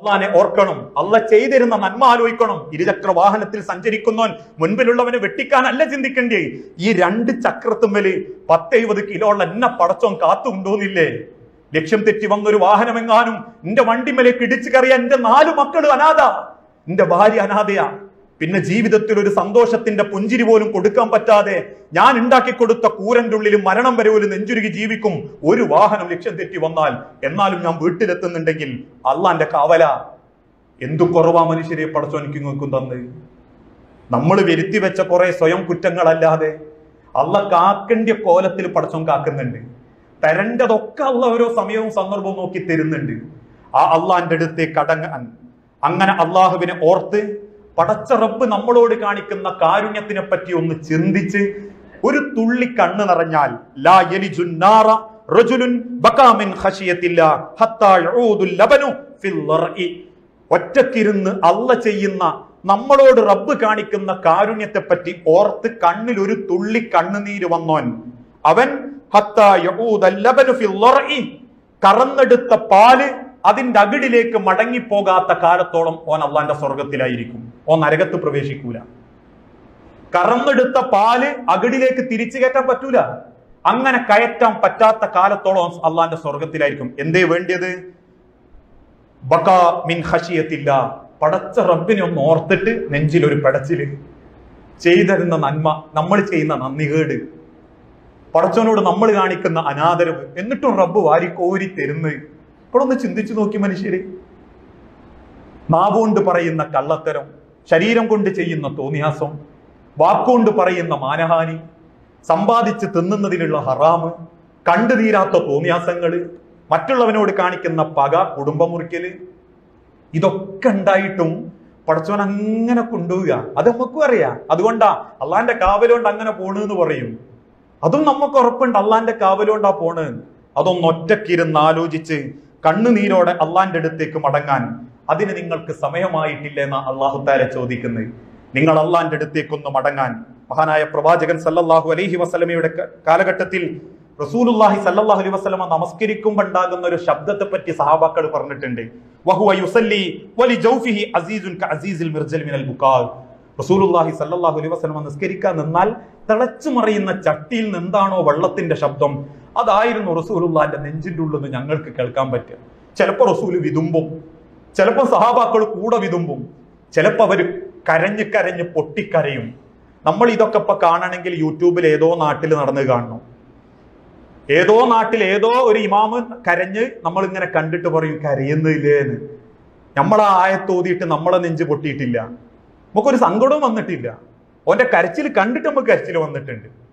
അള്ളാനെ ഓർക്കണം അള്ള ചെയ്തിരുന്ന നന്മ ആലോചിക്കണം ഇരുചക്ര വാഹനത്തിൽ സഞ്ചരിക്കുന്നവൻ മുൻപിലുള്ളവനെ വെട്ടിക്കാനല്ല ചിന്തിക്കേണ്ടേ ഈ രണ്ട് ചക്രത്തുമ്മല് പത്തെഴുപത് കിലോ ഉള്ള എന്നെ പടച്ചോൻ കാത്തുകൊണ്ടോന്നില്ലേ ലക്ഷ്യം തെറ്റി വന്നൊരു വാഹനമെങ്ങാനും എന്റെ വണ്ടിമലേക്ക് ഇടിച്ചു കയറിയ എന്റെ നാലു മക്കള് അനാഥ എന്റെ ഭാര്യ അനാഥയാ പിന്നെ ജീവിതത്തിൽ ഒരു സന്തോഷത്തിന്റെ പുഞ്ചിരി പോലും കൊടുക്കാൻ പറ്റാതെ ഞാൻ ഉണ്ടാക്കി കൊടുത്ത കൂരന്റെ ഉള്ളിൽ മരണം വരെ ഒരു നെഞ്ചുരുകി ജീവിക്കും ഒരു വാഹനം ലക്ഷ്യം തെറ്റി വന്നാൽ എന്നാലും ഞാൻ വീട്ടിലെത്തുന്നുണ്ടെങ്കിൽ അള്ളാന്റെ കാവല എന്തു കുറവാ മനുഷ്യരെ പടച്ചോനിക്ക് നോക്കും തന്ന് നമ്മൾ വരുത്തി വെച്ച കുറെ സ്വയം കുറ്റങ്ങളല്ലാതെ അള്ള കാക്കേണ്ട കോലത്തിൽ പടച്ചോൻ കാക്കുന്നുണ്ട് തരേണ്ടതൊക്കെ അള്ള ഓരോ സമയവും സന്ദർഭവും നോക്കി തരുന്നുണ്ട് ആ അള്ളാന്റെ അടുത്തേക്ക് അടങ്ങാൻ അങ്ങനെ അള്ളാഹുവിനെ ഓർത്ത് പടച്ച റബ്ബ് നമ്മളോട് കാണിക്കുന്ന കാരുണ്യത്തിനെ പറ്റി ഒന്ന് ചിന്തിച്ച് ഒരു തുള്ളി കണ്ണ് നിറഞ്ഞാൽ ലാ യലിജുൻ നാറ റജുലുൻ ബകാ മിൻ ഖശിയത്തില്ലാ ഹത്താ യഊദുൽ ലബനു ഫിൽ ലർഇ ഒറ്റക്കിരുന്ന് അല്ല ചെയ്യുന്ന നമ്മളോട് റബ്ബ് കാണിക്കുന്ന കാരുണ്യത്തെ പറ്റി ഓർത്ത് കണ്ണിൽ ഒരു തുള്ളി കണ്ണുനീര് വന്നോൻ അവൻ ഹത്താ യഊദൽ ലബനു ഫിൽ ലർഇ കറന്നെടുത്ത പാല് അതിന്റെ അകിടിലേക്ക് മടങ്ങിപ്പോകാത്ത കാലത്തോളം ഓൻ അള്ളാന്റെ സ്വർഗത്തിലായിരിക്കും ഓൻ നരകത്ത് പ്രവേശിക്കൂല കറന്നെടുത്ത പാല് അകിടിലേക്ക് തിരിച്ചു കയറ്റാൻ പറ്റൂല അങ്ങനെ കയറ്റാൻ പറ്റാത്ത കാലത്തോളം അള്ളാന്റെ സ്വർഗത്തിലായിരിക്കും എന്തേ വേണ്ടിയത് ബക്കാ മിൻ ഹഷിയത്തില്ല പടച്ച റബ്ബിനെ ഒന്ന് ഓർത്തിട്ട് നെഞ്ചിൽ ഒരു പടച്ചില് ചെയ്തരുന്ന നന്മ നമ്മൾ ചെയ്യുന്ന നന്ദികേട് പടച്ചവനോട് നമ്മൾ കാണിക്കുന്ന അനാദരവ് എന്നിട്ടും റബ്ബ് വാരിക്കോരി തരുന്നത് ഇവിടെ ഒന്ന് ചിന്തിച്ചു നോക്കി മനുഷ്യര് നാവുകൊണ്ട് പറയുന്ന കള്ളത്തരം ശരീരം കൊണ്ട് ചെയ്യുന്ന തോന്നിയാസം വാക്കുകൊണ്ട് പറയുന്ന മാനഹാനി സമ്പാദിച്ച് തിന്നുന്നതിലുള്ള ഹറാമ് കണ്ടു തീരാത്ത തോന്നിയാസങ്ങള് മറ്റുള്ളവനോട് കാണിക്കുന്ന പക കുടുംബം മുറിക്കല് ഇതൊക്കെ ഉണ്ടായിട്ടും പടച്ചവൻ അങ്ങനെ കൊണ്ടുപോവുക അത് നമുക്കും അറിയാം അതുകൊണ്ടാ അള്ളാന്റെ കാവലുകൊണ്ട് അങ്ങനെ പോണെന്ന് പറയും അതും നമുക്ക് ഉറപ്പുണ്ട് അള്ളാന്റെ കാവലുകൊണ്ടാ പോണ് അതൊന്ന് ഒറ്റക്കിരുന്ന് ആലോചിച്ച് കണ്ണുനീരോടെ അള്ളാന്റെ അടുത്തേക്ക് മടങ്ങാൻ അതിന് നിങ്ങൾക്ക് സമയമായിട്ടില്ല എന്ന് അള്ളാഹുത്താരെ ചോദിക്കുന്നത് നിങ്ങൾ അള്ളാന്റെ അടുത്തേക്കൊന്ന് മടങ്ങാൻ മഹാനായ പ്രവാചകൻ സല്ലല്ലാഹു അലൈഹി വസല്ലമയുടെ ക- കാലഘട്ടത്തിൽ റസൂലുള്ളാഹി സല്ലല്ലാഹു അലൈഹി വസല്ലമ നമസ്കരിക്കുമ്പോൾ ഉണ്ടാകുന്ന ഒരു ശബ്ദത്തെ പറ്റി സഹാബാക്കൾ പറഞ്ഞിട്ടുണ്ട് വഹുവ യുസല്ലി വലി ജൗഫിഹി അസീസുൻ കഅസീസിൽ മിർജൽ മിനൽ ബുക്കാ റസൂലുള്ളാഹി സല്ലല്ലാഹു അലൈഹി വസല്ലമ നിസ്കരിക്കാൻ നിന്നാൽ തിളച്ചു മറിയുന്ന ചട്ടിയിൽ നിന്ന് എന്താണോ വെള്ളത്തിന്റെ ശബ്ദം അതായിരുന്നു റസൂലുള്ളാന്റെ നെഞ്ചിന്റെ ഉള്ളിൽ നിന്ന് ഞങ്ങൾക്ക് കേൾക്കാൻ പറ്റുക ചിലപ്പോൾ റസൂല് വിതുമ്പും ചിലപ്പോൾ സഹാബാക്കൾ കൂടെ വിതുമ്പും ചിലപ്പോൾ അവര് കരഞ്ഞ് കരഞ്ഞ് പൊട്ടിക്കരയും നമ്മൾ ഇതൊക്കെ ഇപ്പൊ കാണണമെങ്കിൽ യൂട്യൂബിൽ ഏതോ നാട്ടിൽ നടന്ന് കാണണം ഏതോ നാട്ടിൽ ഏതോ ഒരു ഇമാമ് കരഞ്ഞ് നമ്മൾ ഇങ്ങനെ കണ്ടിട്ട് പറയും കരയുന്നില്ലേ എന്ന് നമ്മളെ ആയത്തോതിയിട്ട് നമ്മളെ നെഞ്ച് പൊട്ടിയിട്ടില്ല നമുക്കൊരു സങ്കടവും വന്നിട്ടില്ല ഓന്റെ കരച്ചിൽ കണ്ടിട്ട് നമുക്ക് കരച്ചിൽ വന്നിട്ടുണ്ട്